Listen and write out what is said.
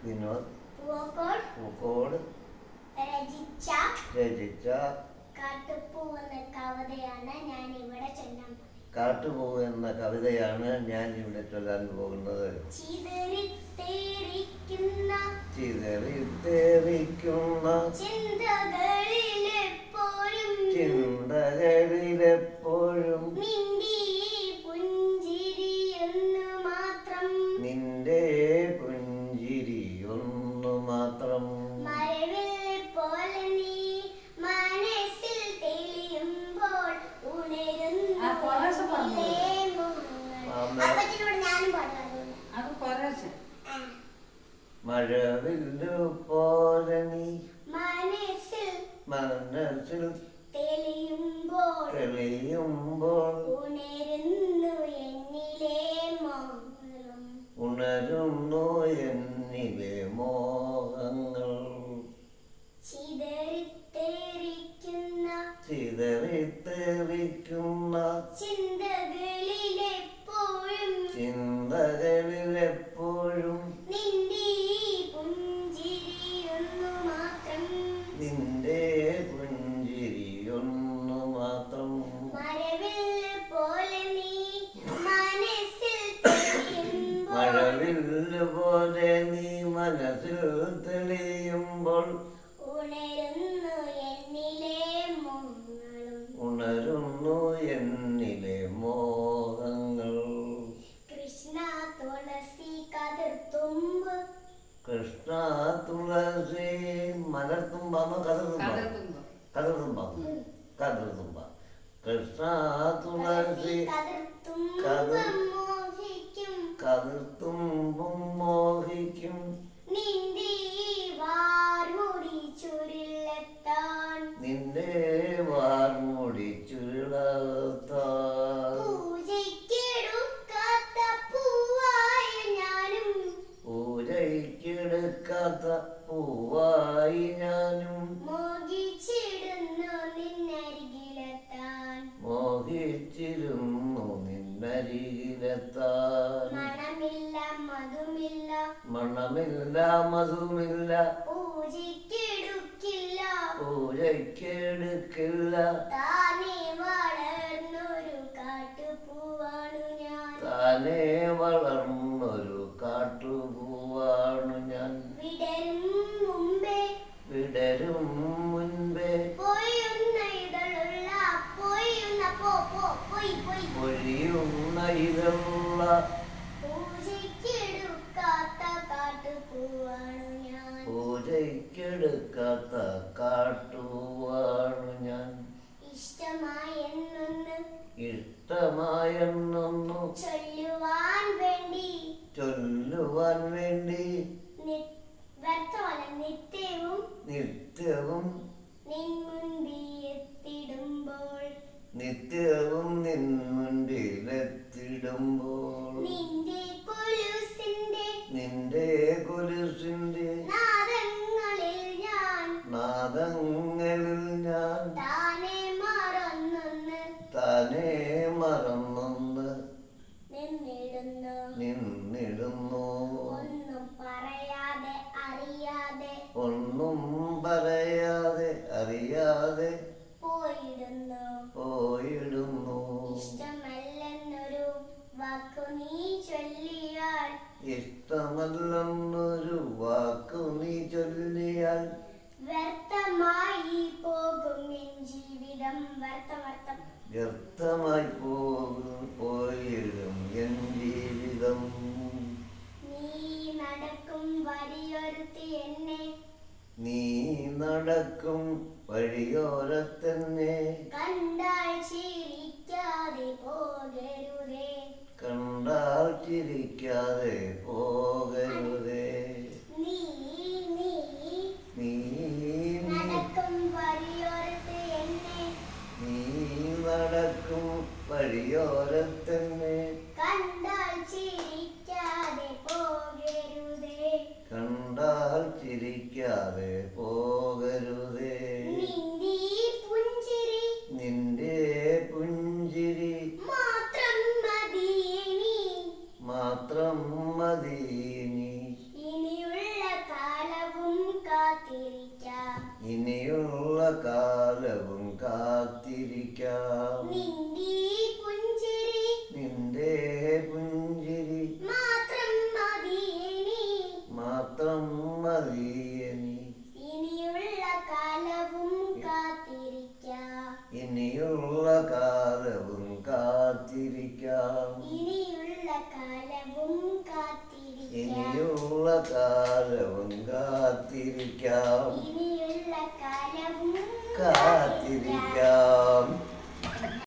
വിനോദ് പൂക്കോട് പൂക്കോട് രചിച്ച രചിച്ച കാട്ടുപൂ എന്ന കവിതയാണ് ഞാൻ ഇവിടെ ചൊല്ലാൻ പോകുന്നത് കാട്ടുപൂ എന്ന കവിതയാണ് ഞാൻ ഇവിടെ ചൊല്ലാൻ പോകുന്നത് ചിതറിത്തേറിക്കുന്ന ചിതറിത്തേറിക്കുന്ന ചിന്തകളിലെപ്പോഴും ചിന്തകളിലെപ്പോഴും നിന്റെ പുഞ്ചിരിയൊന്നു മാത്രം നിന്റെ പുഞ്ചിരിയൊന്നു മാത്രം മഴവില്ല് പോലെ നീ മനസ്സിൽ തെളിയുമ്പോൾ ഉണരുന്നു ആ, കുറേശ്ശെ പറഞ്ഞോ. ആമേ. അപ്പച്ചനോട് ഞാനും പാടാറുണ്ട് അത് കുറേശ്ശെ മഴവില്ലു പോലെ നീ മനസ്സിൽ മനസ്സിൽ തെളിയുമ്പോൾ തെളിയുമ്പോൾ ഉണരുന്നു എന്നിലെ മോഹം ഉണരുന്നു എന്നിലെ മോഹങ്ങൾ ചിതറിത്തേറിക്കുന്ന ചിതറിത്തെറിക്കുന്ന ചിന്തകളിലെപ്പോഴും ചിന്തകളിലെപ്പോഴും നിന്റെ പുഞ്ചിരിയൊന്നു മാത്രം നിന്റെ പുഞ്ചിരിയൊന്നു മാത്രം മഴവില്ല് പോലെ നീ മനസ്സിൽ തെളിയുമ്പോൾ മഴവില്ല് പോലെ നീ മനസ്സിൽ തെളിയുമ്പോൾ ഉണരുന്നു എന്നിലെ മോഹങ്ങളും ഉണരുന്നു എന്നിലെ മോഹങ്ങൾ കൃഷ്ണ തുളസി കതിർത്തുമ്പ് കൃഷ്ണ തുളസി മലർത്തുമ്പാമ കതിർത്തുമ്പ കതിർത്തുമ്പ. കതിർത്തുമ്പ കതിർത്തുമ്പ കൃഷ്ണ തുളസി കതിർത്തുമ്പ് കതിർ- മോഹിക്കും കതിർത്തുമ്പും മോഹിക്കും നിന്റെ വാർമുടി ചുരുളെത്താൻ നിന്റെ വാർമുടി ചുരുളത്താൽ പൂജയ്ക്കെടുക്കാത്ത പൂവായ ഞാനും പൂജയ്ക്കെടുക്കാത്ത പൂവായി ഞാനും മോഹിച്ചിടുന്നു നിന്നരികിലെത്താൻ മോഹിച്ചിരുന്നു നിന്നരികിലെത്താൻ മണമില്ല മധുമില്ല മണമില്ല മധുമില്ല പൂജയ്ക്കെടുക്കില്ല പൂജയ്ക്കെടുക്കില്ല താനേ വളർന്നൊരു കാട്ടുപൂവാണു ഞാൻ താനേ വളർന്നൊരു കാട്ടുപൂവാണു ഞാൻ വിടരും മുമ്പേ വിടരും മുൻപേ പൊയ്യുന്ന ഇതളുള്ള പൊയ്യുന്ന പോ പോ പൊയ് പൊയ് പൊഴിയുന്ന ഇതുള്ള പൂജയ്ക്കെടുക്കാത്ത കാട്ടുപൂവാണു ഞാൻ പൂജയ്ക്കെടുക്കാത്ത കാട്ടുവാണു ഞാൻ ഇഷ്ടമായെന്നൊന്ന് ഇഷ്ടമായെന്നൊന്നു ചൊല്ലുവാൻ വേണ്ടി ചൊല്ലുവാൻ വേണ്ടി നി- വ്യർത്ഥമല്ല നിത്യവും നിത്യവും നിൻ മുൻപിൽ എത്തിടുമ്പോൾ നിത്യവും നിൻ മുൻപിലെത്തിടുമ്പോൾ നിന്റെ കൊലുസിന്റെ നിന്റെ കൊലുസിന്റെ നാദങ്ങളിൽ ഞാൻ നാദങ്ങളിൽ ഞാൻ താനെ മറന്നൊന്ന് താനേ മറന്നൊന്ന് നിന്നിടുന്നു നിന്നിടുന്നു ഒന്നും പറയാതെ അറിയാതെ ഒന്നും പറയാതെ അറിയാതെ പോയിടുന്നു പോയിടുന്നു ഇഷ്ടമല്ലെന്നൊരു വാക്കു നീ ചൊല്ലിയാൽ ഇഷ്ടമല്ലെന്നൊരു വാക്കു നീ ചൊല്ലിയാൽ വ്യർത്ഥമായി പോകും എൻ ജീവിതം വ്യർത്ഥം വ്യർത്ഥം വ്യർത്ഥമായി പോകും പോയിടും എൻ ജീവിതം നീ നടക്കും വരിയൊരുത്തി എന്നെ നീ നടക്കും വഴിയോരത്തന്നെ കണ്ടാൽ ചിരിക്കാതെ പോകരുതേ കണ്ടാൽ ചിരിക്കാതെ പോകരുതേ നീ നീ നീ നീ നടക്കും വരിയൊരുത്തി എന്നെ നീ നടക്കും വഴിയോരത്തന്നെ കണ്ടാൽ ചിരിക്കാതെ പോകരുതേ കണ്ടാൽ ചിരിക്കാതെ പോകരുതേ നിന്റെ ഈ പുഞ്ചിരി നിന്റെ പുഞ്ചിരി മാത്രം മതി ഇനി മാത്രം മതി നീ കാത്തിരിക്കാം ഇനിയുള്ള കാലവും കാത്തിരിക്കാം ഇനിയുള്ള കാലവും കാത്തിരിക്കാം ഇനിയുള്ള കാലവും കാത്തിരിക്കാം